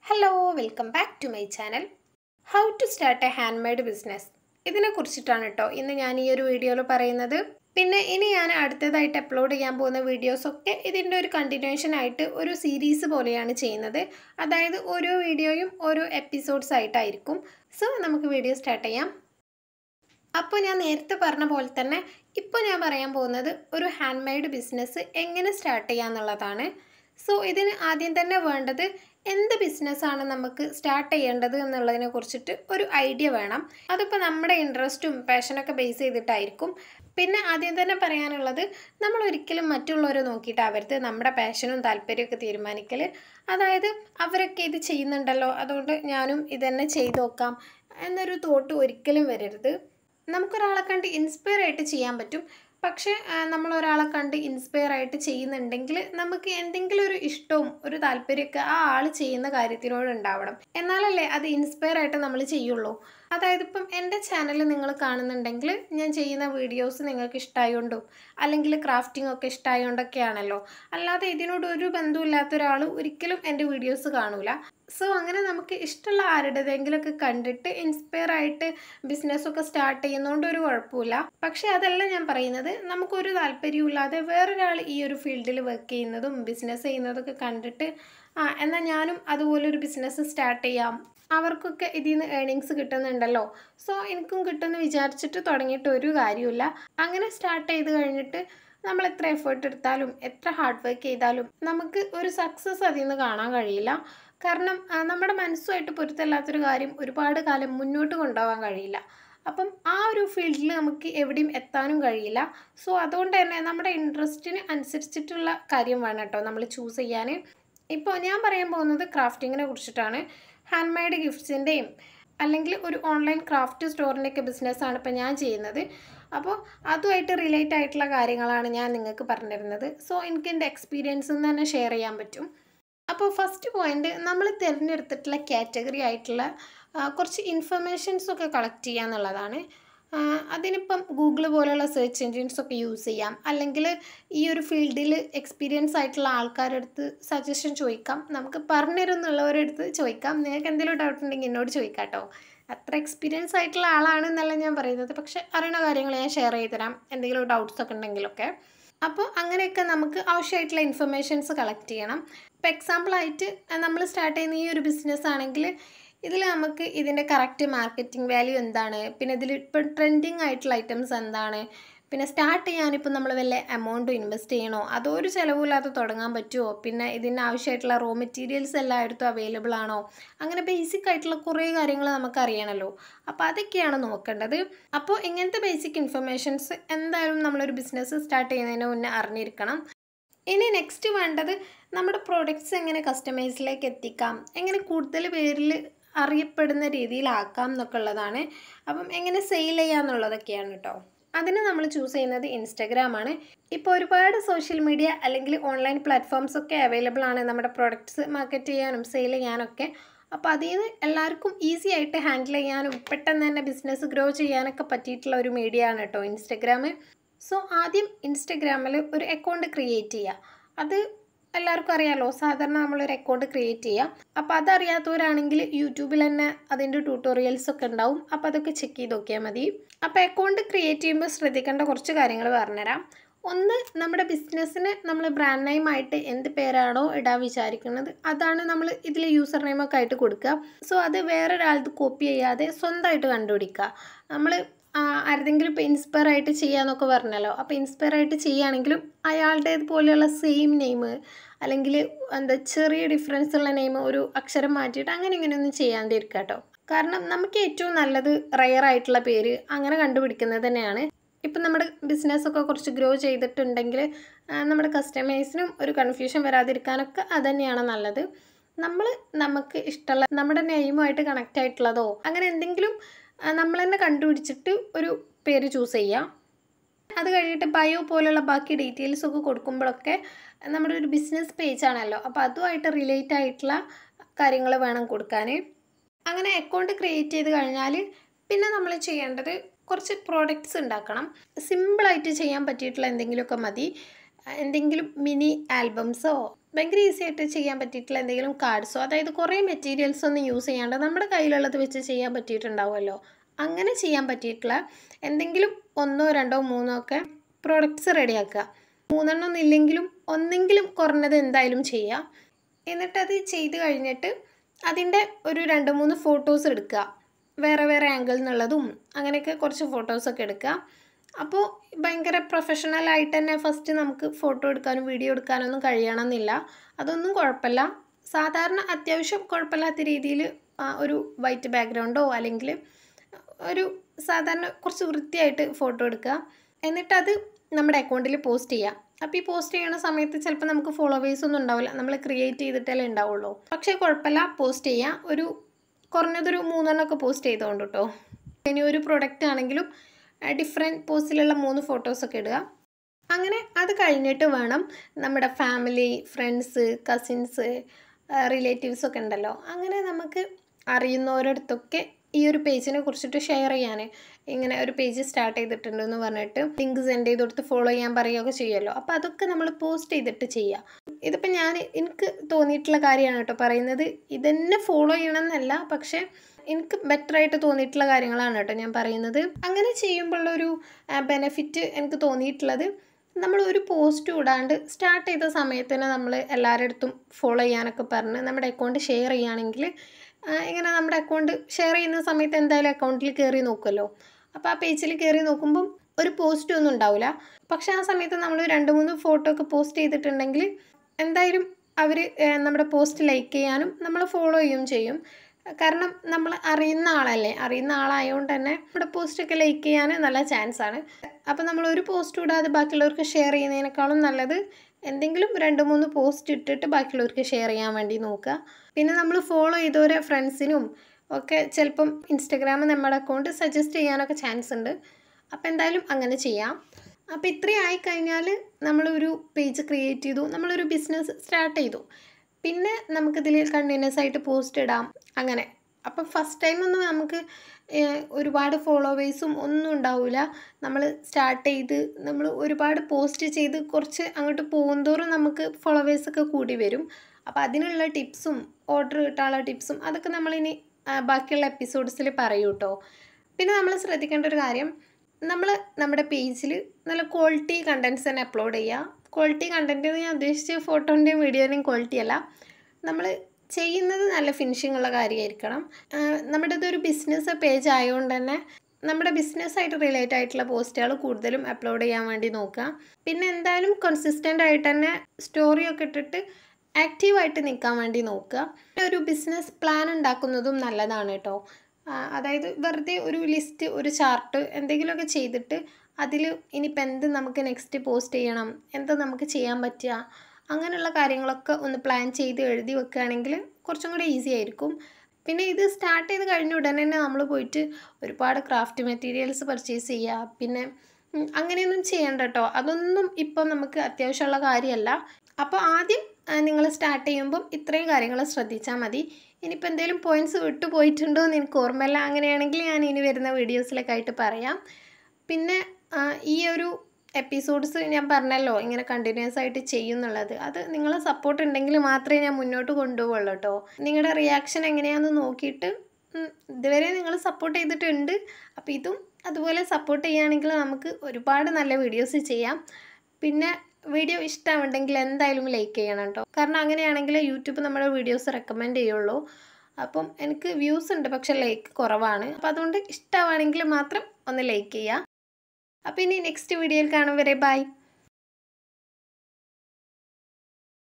hello welcome back to my channel how to start a handmade business ഇതിനെ കുറിച്ചിട്ടാണ് കേട്ടോ ഇന്ന് ഞാൻ ഈ ഒരു വീഡിയോയിൽ പറയുന്നത് പിന്നെ ഇനി ഞാൻ അടുത്തതായിട്ട് അപ്ലോഡ് ചെയ്യാൻ പോകുന്ന വീഡിയോസൊക്കെ ഇതിൻ്റെ ഒരു കണ്ടിന്യൂഷൻ ആയിട്ട് ഒരു സീരീസ് പോലെയാണ് ചെയ്യുന്നത് അതായത് ഓരോ വീഡിയോയും ഓരോ എപ്പിസോഡ്സ് ആയിട്ടായിരിക്കും സോ നമുക്ക് വീഡിയോ സ്റ്റാർട്ട് ചെയ്യാം അപ്പോൾ ഞാൻ നേരത്തെ പറഞ്ഞ പോലെ തന്നെ ഇപ്പോൾ ഞാൻ പറയാൻ പോകുന്നത് ഒരു ഹാൻഡ് മെയ്ഡ് ബിസിനസ് എങ്ങനെ സ്റ്റാർട്ട് ചെയ്യാന്നുള്ളതാണ് സോ ഇതിന് ആദ്യം തന്നെ വേണ്ടത് എന്ത് ബിസിനസ്സാണ് നമുക്ക് സ്റ്റാർട്ട് ചെയ്യേണ്ടത് എന്നുള്ളതിനെ കുറിച്ചിട്ട് ഒരു ഐഡിയ വേണം അതിപ്പോൾ നമ്മുടെ ഇൻട്രസ്റ്റും പാഷനൊക്കെ ബേസ് ചെയ്തിട്ടായിരിക്കും പിന്നെ ആദ്യം തന്നെ പറയാനുള്ളത് നമ്മൾ ഒരിക്കലും മറ്റുള്ളവരെ നോക്കിയിട്ടാവരുത് നമ്മുടെ പാഷനും താല്പര്യമൊക്കെ തീരുമാനിക്കൽ അതായത് അവരൊക്കെ ഇത് ചെയ്യുന്നുണ്ടല്ലോ അതുകൊണ്ട് ഞാനും ഇതന്നെ ചെയ്തു നോക്കാം എന്നൊരു തോട്ട് ഒരിക്കലും വരരുത് നമുക്കൊരാളെ കണ്ട് ഇൻസ്പയർ ആയിട്ട് ചെയ്യാൻ പറ്റും പക്ഷേ നമ്മൾ ഒരാളെ കണ്ട് ഇൻസ്പയർ ആയിട്ട് ചെയ്യുന്നുണ്ടെങ്കിൽ നമുക്ക് എന്തെങ്കിലും ഒരു ഇഷ്ടവും ഒരു താല്പര്യമൊക്കെ ആ ആൾ ചെയ്യുന്ന കാര്യത്തിനോട് ഉണ്ടാവണം എന്നാലല്ലേ അത് ഇൻസ്പയർ ആയിട്ട് നമ്മൾ ചെയ്യുള്ളൂ അതായത് ഇപ്പം എൻ്റെ ചാനൽ നിങ്ങൾ കാണുന്നുണ്ടെങ്കിൽ ഞാൻ ചെയ്യുന്ന വീഡിയോസ് നിങ്ങൾക്ക് ഇഷ്ടമായോണ്ടും അല്ലെങ്കിൽ ക്രാഫ്റ്റിംഗ് ഒക്കെ ഇഷ്ടമായോണ്ടൊക്കെയാണല്ലോ അല്ലാതെ ഇതിനോട് ഒരു ബന്ധമില്ലാത്ത ഒരാൾ ഒരിക്കലും എൻ്റെ വീഡിയോസ് കാണൂല സോ അങ്ങനെ നമുക്ക് ഇഷ്ടമുള്ള ആരുടേതെങ്കിലുമൊക്കെ കണ്ടിട്ട് ഇൻസ്പയർ ആയിട്ട് ബിസിനസ്സൊക്കെ സ്റ്റാർട്ട് ചെയ്യുന്നതുകൊണ്ട് ഒരു കുഴപ്പമില്ല പക്ഷേ അതല്ല ഞാൻ പറയുന്നത് നമുക്കൊരു താല്പര്യമില്ലാതെ വേറൊരാൾ ഈ ഒരു ഫീൽഡിൽ വർക്ക് ചെയ്യുന്നതും ബിസിനസ് ചെയ്യുന്നതൊക്കെ കണ്ടിട്ട് ആ എന്നാൽ ഞാനും അതുപോലൊരു ബിസിനസ് സ്റ്റാർട്ട് ചെയ്യാം അവർക്കൊക്കെ ഇതിൽ നിന്ന് ഏണിങ്സ് കിട്ടുന്നുണ്ടല്ലോ സോ എനിക്കും കിട്ടുമെന്ന് വിചാരിച്ചിട്ട് തുടങ്ങിയിട്ട് ഒരു കാര്യമില്ല അങ്ങനെ സ്റ്റാർട്ട് ചെയ്ത് കഴിഞ്ഞിട്ട് നമ്മൾ എത്ര എഫേർട്ട് എടുത്താലും എത്ര ഹാർഡ് വർക്ക് ചെയ്താലും നമുക്ക് ഒരു സക്സസ് അതിൽ നിന്ന് കാണാൻ കഴിയില്ല കാരണം നമ്മുടെ മനസ്സുമായിട്ട് പൊരുത്തല്ലാത്തൊരു കാര്യം ഒരുപാട് കാലം മുന്നോട്ട് കൊണ്ടുപോകാൻ കഴിയില്ല അപ്പം ആ ഒരു ഫീൽഡിൽ നമുക്ക് എവിടെയും എത്താനും കഴിയില്ല സോ അതുകൊണ്ട് തന്നെ നമ്മുടെ ഇൻട്രസ്റ്റിന് അനുസരിച്ചിട്ടുള്ള കാര്യം വേണം കേട്ടോ നമ്മൾ ചൂസ് ചെയ്യാൻ ഇപ്പോൾ ഞാൻ പറയാൻ പോകുന്നത് ക്രാഫ്റ്റിങ്ങിനെ കുറിച്ചിട്ടാണ് ഹാൻഡ് മെയ്ഡ് ഗിഫ്റ്റ്സിൻ്റെയും അല്ലെങ്കിൽ ഒരു ഓൺലൈൻ ക്രാഫ്റ്റ് സ്റ്റോറിൻ്റെയൊക്കെ ബിസിനസ്സാണ് ഇപ്പോൾ ഞാൻ ചെയ്യുന്നത് അപ്പോൾ അതുമായിട്ട് റിലേറ്റ് ആയിട്ടുള്ള കാര്യങ്ങളാണ് ഞാൻ നിങ്ങൾക്ക് പറഞ്ഞിരുന്നത് സോ എനിക്ക് എൻ്റെ എക്സ്പീരിയൻസിൽ നിന്ന് തന്നെ ഷെയർ ചെയ്യാൻ പറ്റും അപ്പോൾ ഫസ്റ്റ് പോയിന്റ് നമ്മൾ തിരഞ്ഞെടുത്തിട്ടുള്ള കാറ്റഗറി ആയിട്ടുള്ള കുറച്ച് ഇൻഫർമേഷൻസ് ഒക്കെ കളക്ട് ചെയ്യുക എന്നുള്ളതാണ് അതിനിപ്പം ഗൂഗിൾ പോലുള്ള സെർച്ച് എൻജിൻസ് ഒക്കെ യൂസ് ചെയ്യാം അല്ലെങ്കിൽ ഈ ഒരു ഫീൽഡിൽ എക്സ്പീരിയൻസ് ആയിട്ടുള്ള ആൾക്കാരുടെ അടുത്ത് സജഷൻ ചോദിക്കാം നമുക്ക് പറഞ്ഞിരുന്നുള്ളവരുടെ അടുത്ത് ചോദിക്കാം നിങ്ങൾക്ക് എന്തെങ്കിലും ഡൗട്ട് ഉണ്ടെങ്കിൽ എന്നോട് ചോദിക്കാം കേട്ടോ അത്ര എക്സ്പീരിയൻസ് ആയിട്ടുള്ള ആളാണ് എന്നല്ല ഞാൻ പറയുന്നത് പക്ഷെ അറിയുന്ന കാര്യങ്ങൾ ഞാൻ ഷെയർ ചെയ്ത് തരാം എന്തെങ്കിലും ഡൗട്ട്സ് ഒക്കെ ഉണ്ടെങ്കിലൊക്കെ അപ്പോൾ അങ്ങനെയൊക്കെ നമുക്ക് ആവശ്യമായിട്ടുള്ള ഇൻഫർമേഷൻസ് കളക്ട് ചെയ്യണം ഇപ്പോൾ എക്സാമ്പിളായിട്ട് നമ്മൾ സ്റ്റാർട്ട് ചെയ്യുന്ന ഈ ഒരു ബിസിനസ് ആണെങ്കിൽ ഇതിൽ നമുക്ക് ഇതിൻ്റെ കറക്റ്റ് മാർക്കറ്റിംഗ് വാല്യൂ എന്താണ് പിന്നെ ഇതിൽ ഇപ്പോൾ ട്രെൻഡിങ് ആയിട്ടുള്ള ഐറ്റംസ് എന്താണ് പിന്നെ സ്റ്റാർട്ട് ചെയ്യാനിപ്പോൾ നമ്മൾ വല്ല എമൗണ്ട് ഇൻവെസ്റ്റ് ചെയ്യണോ അതോ ഒരു ചിലവില്ലാതെ തുടങ്ങാൻ പറ്റുമോ പിന്നെ ഇതിന് ആവശ്യമായിട്ടുള്ള റോ മെറ്റീരിയൽസ് എല്ലായിടത്തും അവൈലബിൾ ആണോ അങ്ങനെ ബേസിക് ആയിട്ടുള്ള കുറേ കാര്യങ്ങൾ നമുക്ക് അറിയണമല്ലോ അപ്പോൾ അതൊക്കെയാണ് നോക്കേണ്ടത് അപ്പോൾ ഇങ്ങനത്തെ ബേസിക് ഇൻഫർമേഷൻസ് എന്തായാലും നമ്മളൊരു ബിസിനസ് സ്റ്റാർട്ട് ചെയ്യുന്നതിന് മുന്നേ അറിഞ്ഞിരിക്കണം ഇനി നെക്സ്റ്റ് വേണ്ടത് നമ്മുടെ പ്രോഡക്റ്റ്സ് എങ്ങനെ കസ്റ്റമേഴ്സിലേക്ക് എത്തിക്കാം എങ്ങനെ കൂടുതൽ പേരിൽ അറിയപ്പെടുന്ന രീതിയിലാക്കാം എന്നൊക്കെ ഉള്ളതാണ് അപ്പം എങ്ങനെ സെയിൽ ചെയ്യാന്നുള്ളതൊക്കെയാണ് കേട്ടോ അതിന് നമ്മൾ ചൂസ് ചെയ്യുന്നത് ഇൻസ്റ്റഗ്രാമാണ് ഇപ്പോൾ ഒരുപാട് സോഷ്യൽ മീഡിയ അല്ലെങ്കിൽ ഓൺലൈൻ പ്ലാറ്റ്ഫോംസ് ഒക്കെ അവൈലബിൾ ആണ് നമ്മുടെ പ്രൊഡക്ട്സ് മാർക്കറ്റ് ചെയ്യാനും സെയിൽ ചെയ്യാനൊക്കെ അപ്പോൾ അതിൽ നിന്ന് എല്ലാവർക്കും ഈസി ആയിട്ട് ഹാൻഡിൽ ചെയ്യാനും പെട്ടെന്ന് തന്നെ ബിസിനസ് ഗ്രോ ചെയ്യാനൊക്കെ പറ്റിയിട്ടുള്ള ഒരു മീഡിയ ആണ് കേട്ടോ ഇൻസ്റ്റഗ്രാം സോ ആദ്യം ഇൻസ്റ്റഗ്രാമിൽ ഒരു അക്കൗണ്ട് ക്രിയേറ്റ് ചെയ്യുക അത് എല്ലാവർക്കും അറിയാമല്ലോ സാധാരണ നമ്മളൊരു അക്കൗണ്ട് ക്രിയേറ്റ് ചെയ്യാം അപ്പോൾ അതറിയാത്തവരാണെങ്കിൽ യൂട്യൂബിൽ തന്നെ അതിൻ്റെ ട്യൂട്ടോറിയൽസ് ഒക്കെ ഉണ്ടാവും അപ്പോൾ അതൊക്കെ ചെക്ക് ചെയ്ത് നോക്കിയാൽ മതി അപ്പോൾ അക്കൗണ്ട് ക്രിയേറ്റ് ചെയ്യുമ്പോൾ ശ്രദ്ധിക്കേണ്ട കുറച്ച് കാര്യങ്ങൾ പറഞ്ഞുതരാം ഒന്ന് നമ്മുടെ ബിസിനസ്സിന് നമ്മൾ ബ്രാൻഡ് നെയിം ആയിട്ട് എന്ത് പേരാണോ ഇടാൻ വിചാരിക്കുന്നത് അതാണ് നമ്മൾ ഇതിൽ യൂസർ നെയിമൊക്കെ ആയിട്ട് കൊടുക്കുക സോ അത് വേറൊരാളത് കോപ്പി ചെയ്യാതെ സ്വന്തമായിട്ട് കണ്ടുപിടിക്കുക നമ്മൾ ആരുടെങ്കിലും ഇപ്പോൾ ഇൻസ്പയർ ആയിട്ട് ചെയ്യാന്നൊക്കെ പറഞ്ഞല്ലോ അപ്പോൾ ഇൻസ്പയർ ആയിട്ട് ചെയ്യുകയാണെങ്കിലും അയാളുടേത് പോലെയുള്ള സെയിം നെയിം അല്ലെങ്കിൽ എന്താ ചെറിയ ഡിഫറൻസ് ഉള്ള നെയിം ഒരു അക്ഷരം മാറ്റിയിട്ട് അങ്ങനെ ഇങ്ങനെയൊന്നും ചെയ്യാണ്ടിരിക്കുക കേട്ടോ കാരണം നമുക്ക് ഏറ്റവും നല്ലത് റയർ ആയിട്ടുള്ള പേര് അങ്ങനെ കണ്ടുപിടിക്കുന്നത് തന്നെയാണ് ഇപ്പം നമ്മുടെ ബിസിനസ്സൊക്കെ കുറച്ച് ഗ്രോ ചെയ്തിട്ടുണ്ടെങ്കിൽ നമ്മുടെ കസ്റ്റമേഴ്സിനും ഒരു കൺഫ്യൂഷൻ വരാതിരിക്കാനൊക്കെ അത് തന്നെയാണ് നല്ലത് നമ്മൾ നമുക്ക് ഇഷ്ടമുള്ള നമ്മുടെ നെയിമുമായിട്ട് കണക്റ്റ് ആയിട്ടുള്ളതോ അങ്ങനെ എന്തെങ്കിലും നമ്മൾ തന്നെ കണ്ടുപിടിച്ചിട്ട് ഒരു പേര് ചൂസ് ചെയ്യാം അത് കഴിഞ്ഞിട്ട് ബയോ പോലുള്ള ബാക്കി ഡീറ്റെയിൽസ് ഒക്കെ കൊടുക്കുമ്പോഴൊക്കെ നമ്മുടെ ഒരു ബിസിനസ് പേജ് ആണല്ലോ അപ്പോൾ അതുമായിട്ട് റിലേറ്റ് ആയിട്ടുള്ള കാര്യങ്ങൾ വേണം കൊടുക്കാൻ അങ്ങനെ അക്കൗണ്ട് ക്രിയേറ്റ് ചെയ്ത് കഴിഞ്ഞാൽ പിന്നെ നമ്മൾ ചെയ്യേണ്ടത് കുറച്ച് പ്രോഡക്റ്റ്സ് ഉണ്ടാക്കണം സിമ്പിളായിട്ട് ചെയ്യാൻ പറ്റിയിട്ടുള്ള എന്തെങ്കിലുമൊക്കെ മതി എന്തെങ്കിലും മിനി ആൽബംസോ ഭയങ്കര ഈസി ആയിട്ട് ചെയ്യാൻ പറ്റിയിട്ടുള്ള എന്തെങ്കിലും കാർഡ്സോ അതായത് കുറേ മെറ്റീരിയൽസ് ഒന്നും യൂസ് ചെയ്യാണ്ട് നമ്മുടെ കയ്യിലുള്ളത് വെച്ച് ചെയ്യാൻ പറ്റിയിട്ടുണ്ടാവുമല്ലോ അങ്ങനെ ചെയ്യാൻ പറ്റിയിട്ടുള്ള എന്തെങ്കിലും ഒന്നോ രണ്ടോ മൂന്നോ ഒക്കെ പ്രോഡക്റ്റ്സ് റെഡിയാക്കുക മൂന്നെണ്ണം ഒന്നും ഇല്ലെങ്കിലും ഒന്നെങ്കിലും കുറഞ്ഞത് എന്തായാലും ചെയ്യുക എന്നിട്ടത് ചെയ്ത് കഴിഞ്ഞിട്ട് അതിൻ്റെ ഒരു രണ്ട് മൂന്ന് ഫോട്ടോസ് എടുക്കുക വേറെ വേറെ ആംഗിൾ എന്നുള്ളതും അങ്ങനെയൊക്കെ കുറച്ച് ഫോട്ടോസൊക്കെ എടുക്കുക അപ്പോൾ ഭയങ്കര പ്രൊഫഷണൽ ആയിട്ട് തന്നെ ഫസ്റ്റ് നമുക്ക് ഫോട്ടോ എടുക്കാനും വീഡിയോ എടുക്കാനൊന്നും കഴിയണമെന്നില്ല അതൊന്നും കുഴപ്പമില്ല സാധാരണ അത്യാവശ്യം കുഴപ്പമില്ലാത്ത രീതിയിൽ ഒരു വൈറ്റ് ബാക്ക്ഗ്രൗണ്ടോ അല്ലെങ്കിൽ ഒരു സാധാരണ കുറച്ച് വൃത്തിയായിട്ട് ഫോട്ടോ എടുക്കുക എന്നിട്ടത് നമ്മുടെ അക്കൗണ്ടിൽ പോസ്റ്റ് ചെയ്യുക അപ്പോൾ ഈ പോസ്റ്റ് ചെയ്യുന്ന സമയത്ത് ചിലപ്പോൾ നമുക്ക് ഫോളോവേഴ്സ് ഒന്നും ഉണ്ടാവില്ല നമ്മൾ ക്രിയേറ്റ് ചെയ്തിട്ടല്ലേ ഉണ്ടാവുള്ളൂ പക്ഷേ കുഴപ്പമില്ല പോസ്റ്റ് ചെയ്യുക ഒരു കുറഞ്ഞതൊരു മൂന്നെണ്ണമൊക്കെ പോസ്റ്റ് ചെയ്തുകൊണ്ട് കേട്ടോ ഇനി ഒരു പ്രൊഡക്റ്റ് ആണെങ്കിലും ഡിഫറെൻറ്റ് പോസ്റ്റിലുള്ള മൂന്ന് ഫോട്ടോസൊക്കെ ഇടുക അങ്ങനെ അത് കഴിഞ്ഞിട്ട് വേണം നമ്മുടെ ഫാമിലി ഫ്രണ്ട്സ് കസിൻസ് റിലേറ്റീവ്സ് ഒക്കെ ഉണ്ടല്ലോ അങ്ങനെ നമുക്ക് അറിയുന്നവരടുത്തൊക്കെ ഈ ഒരു പേജിനെ കുറിച്ചിട്ട് ഷെയർ ചെയ്യാൻ ഇങ്ങനെ ഒരു പേജ് സ്റ്റാർട്ട് ചെയ്തിട്ടുണ്ടെന്ന് പറഞ്ഞിട്ട് ലിങ്ക് സെൻഡ് ചെയ്ത് കൊടുത്ത് ഫോളോ ചെയ്യാൻ പറയുകയൊക്കെ ചെയ്യുമല്ലോ അപ്പോൾ അതൊക്കെ നമ്മൾ പോസ്റ്റ് ചെയ്തിട്ട് ചെയ്യുക ഇതിപ്പോൾ ഞാൻ എനിക്ക് തോന്നിയിട്ടുള്ള കാര്യമാണ് കേട്ടോ പറയുന്നത് ഇതന്നെ ഫോളോ ചെയ്യണമെന്നല്ല പക്ഷേ എനിക്ക് ബെറ്റർ ആയിട്ട് തോന്നിയിട്ടുള്ള കാര്യങ്ങളാണ് കേട്ടോ ഞാൻ പറയുന്നത് അങ്ങനെ ചെയ്യുമ്പോഴുള്ളൊരു ബെനിഫിറ്റ് എനിക്ക് തോന്നിയിട്ടുള്ളത് നമ്മൾ ഒരു പോസ്റ്റ് ഇടാണ്ട് സ്റ്റാർട്ട് ചെയ്ത സമയത്ത് തന്നെ നമ്മൾ എല്ലാവരുടെ അടുത്തും ഫോളോ ചെയ്യാനൊക്കെ പറഞ്ഞ് നമ്മുടെ അക്കൗണ്ട് ഷെയർ ചെയ്യുകയാണെങ്കിൽ ഇങ്ങനെ നമ്മുടെ അക്കൗണ്ട് ഷെയർ ചെയ്യുന്ന സമയത്ത് എന്തായാലും അക്കൗണ്ടിൽ കയറി നോക്കുമല്ലോ അപ്പോൾ ആ പേജിൽ കയറി നോക്കുമ്പം ഒരു പോസ്റ്റ് ഒന്നും ഉണ്ടാവില്ല പക്ഷേ ആ സമയത്ത് നമ്മൾ രണ്ട് മൂന്ന് ഫോട്ടോ ഒക്കെ പോസ്റ്റ് ചെയ്തിട്ടുണ്ടെങ്കിൽ എന്തായാലും അവർ നമ്മുടെ പോസ്റ്റ് ലൈക്ക് ചെയ്യാനും നമ്മൾ ഫോളോ ചെയ്യുകയും ചെയ്യും കാരണം നമ്മൾ അറിയുന്ന ആളല്ലേ അറിയുന്ന ആളായതുകൊണ്ട് തന്നെ നമ്മുടെ പോസ്റ്റൊക്കെ ലൈക്ക് ചെയ്യാൻ നല്ല ചാൻസ് ആണ് അപ്പോൾ നമ്മൾ ഒരു പോസ്റ്റ് ഇടാതെ ബാക്കിയുള്ളവർക്ക് ഷെയർ ചെയ്യുന്നതിനേക്കാളും നല്ലത് എന്തെങ്കിലും രണ്ട് മൂന്ന് പോസ്റ്റ് ഇട്ടിട്ട് ബാക്കിയുള്ളവർക്ക് ഷെയർ ചെയ്യാൻ വേണ്ടി നോക്കുക പിന്നെ നമ്മൾ ഫോളോ ചെയ്തവരെ ഫ്രണ്ട്സിനും ഒക്കെ ചിലപ്പം ഇൻസ്റ്റഗ്രാം നമ്മുടെ അക്കൗണ്ട് സജസ്റ്റ് ചെയ്യാനൊക്കെ ചാൻസ് ഉണ്ട് അപ്പോൾ എന്തായാലും അങ്ങനെ ചെയ്യാം അപ്പോൾ ഇത്രയും ആയിക്കഴിഞ്ഞാൽ നമ്മളൊരു പേജ് ക്രിയേറ്റ് ചെയ്തു നമ്മളൊരു ബിസിനസ് സ്റ്റാർട്ട് ചെയ്തു പിന്നെ നമുക്കിതിൽ കണ്ടിന്യൂസ് ആയിട്ട് പോസ്റ്റ് ഇടാം അങ്ങനെ അപ്പം ഫസ്റ്റ് ടൈം ഒന്നും നമുക്ക് ഒരുപാട് ഫോളോവേഴ്സും ഒന്നും ഉണ്ടാവില്ല നമ്മൾ സ്റ്റാർട്ട് ചെയ്ത് നമ്മൾ ഒരുപാട് പോസ്റ്റ് ചെയ്ത് കുറച്ച് അങ്ങോട്ട് പോകുന്തോറും നമുക്ക് ഫോളോവേഴ്സൊക്കെ കൂടി വരും അപ്പോൾ അതിനുള്ള ടിപ്സും ഓർഡർ കിട്ടാനുള്ള ടിപ്സും അതൊക്കെ നമ്മളിനി ബാക്കിയുള്ള എപ്പിസോഡ്സിൽ പറയൂ കേട്ടോ പിന്നെ നമ്മൾ ശ്രദ്ധിക്കേണ്ട ഒരു കാര്യം നമ്മൾ നമ്മുടെ പേജിൽ നല്ല ക്വാളിറ്റി കണ്ടൻസ് തന്നെ അപ്ലോഡ് ചെയ്യുക ക്വാളിറ്റി കണ്ടൻറ്റ് എന്ന് ഞാൻ ഉദ്ദേശിച്ച് ഫോട്ടോൻ്റെയും വീഡിയോൻ്റെയും ക്വാളിറ്റി അല്ല നമ്മൾ ചെയ്യുന്നത് നല്ല ഫിനിഷിംഗ് ഉള്ള കാര്യമായിരിക്കണം നമ്മുടെ ഇതൊരു ബിസിനസ് പേജ് ആയതുകൊണ്ട് തന്നെ നമ്മുടെ ബിസിനസ്സായിട്ട് റിലേറ്റ് ആയിട്ടുള്ള പോസ്റ്റുകൾ കൂടുതലും അപ്ലോഡ് ചെയ്യാൻ വേണ്ടി നോക്കുക പിന്നെ എന്തായാലും കൺസിസ്റ്റൻ്റ് ആയിട്ട് തന്നെ സ്റ്റോറിയൊക്കെ ഇട്ടിട്ട് ആക്റ്റീവായിട്ട് നിൽക്കാൻ വേണ്ടി നോക്കുക ഒരു ബിസിനസ് പ്ലാൻ ഉണ്ടാക്കുന്നതും നല്ലതാണ് കേട്ടോ അതായത് വെറുതെ ഒരു ലിസ്റ്റ് ഒരു ചാർട്ട് എന്തെങ്കിലുമൊക്കെ ചെയ്തിട്ട് അതിൽ ഇനിയിപ്പോൾ എന്ത് നമുക്ക് നെക്സ്റ്റ് പോസ്റ്റ് ചെയ്യണം എന്താ നമുക്ക് ചെയ്യാൻ പറ്റുക അങ്ങനെയുള്ള കാര്യങ്ങളൊക്കെ ഒന്ന് പ്ലാൻ ചെയ്ത് എഴുതി വെക്കുകയാണെങ്കിൽ കുറച്ചും കൂടി ഈസി ആയിരിക്കും പിന്നെ ഇത് സ്റ്റാർട്ട് ചെയ്ത് കഴിഞ്ഞ ഉടനെ തന്നെ നമ്മൾ പോയിട്ട് ഒരുപാട് ക്രാഫ്റ്റ് മെറ്റീരിയൽസ് പർച്ചേസ് ചെയ്യുക പിന്നെ അങ്ങനെയൊന്നും ചെയ്യണ്ട കേട്ടോ അതൊന്നും ഇപ്പം നമുക്ക് അത്യാവശ്യമുള്ള കാര്യമല്ല അപ്പോൾ ആദ്യം നിങ്ങൾ സ്റ്റാർട്ട് ചെയ്യുമ്പം ഇത്രയും കാര്യങ്ങൾ ശ്രദ്ധിച്ചാൽ മതി ഇനിയിപ്പോൾ എന്തെങ്കിലും പോയിൻറ്റ്സ് വിട്ടു പോയിട്ടുണ്ടോ എന്ന് എനിക്ക് ഓർമ്മയില്ല അങ്ങനെയാണെങ്കിൽ ഞാൻ ഇനി വരുന്ന വീഡിയോസിലൊക്കെ ആയിട്ട് പറയാം പിന്നെ ഈ ഒരു എപ്പിസോഡ്സ് ഞാൻ പറഞ്ഞല്ലോ ഇങ്ങനെ കണ്ടിന്യൂസ് ആയിട്ട് ചെയ്യുന്നുള്ളത് അത് നിങ്ങളെ സപ്പോർട്ട് ഉണ്ടെങ്കിൽ മാത്രമേ ഞാൻ മുന്നോട്ട് കൊണ്ടുപോകുള്ളൂ കേട്ടോ നിങ്ങളുടെ റിയാക്ഷൻ എങ്ങനെയാണെന്ന് നോക്കിയിട്ട് ഇതുവരെ നിങ്ങൾ സപ്പോർട്ട് ചെയ്തിട്ടുണ്ട് അപ്പോൾ ഇതും അതുപോലെ സപ്പോർട്ട് ചെയ്യുകയാണെങ്കിൽ നമുക്ക് ഒരുപാട് നല്ല വീഡിയോസ് ചെയ്യാം പിന്നെ വീഡിയോ ഇഷ്ടമുണ്ടെങ്കിൽ എന്തായാലും ലൈക്ക് ചെയ്യണം കേട്ടോ കാരണം അങ്ങനെയാണെങ്കിൽ യൂട്യൂബ് നമ്മുടെ വീഡിയോസ് റെക്കമെൻഡ് ചെയ്യുള്ളൂ അപ്പം എനിക്ക് വ്യൂസ് ഉണ്ട് പക്ഷെ ലൈക്ക് കുറവാണ് അപ്പം അതുകൊണ്ട് ഇഷ്ടമാണെങ്കിൽ മാത്രം ഒന്ന് ലൈക്ക് ചെയ്യുക അപ്പോൾ ഇനി നെക്സ്റ്റ് വീഡിയോയിൽ കാണും വരെ ബൈ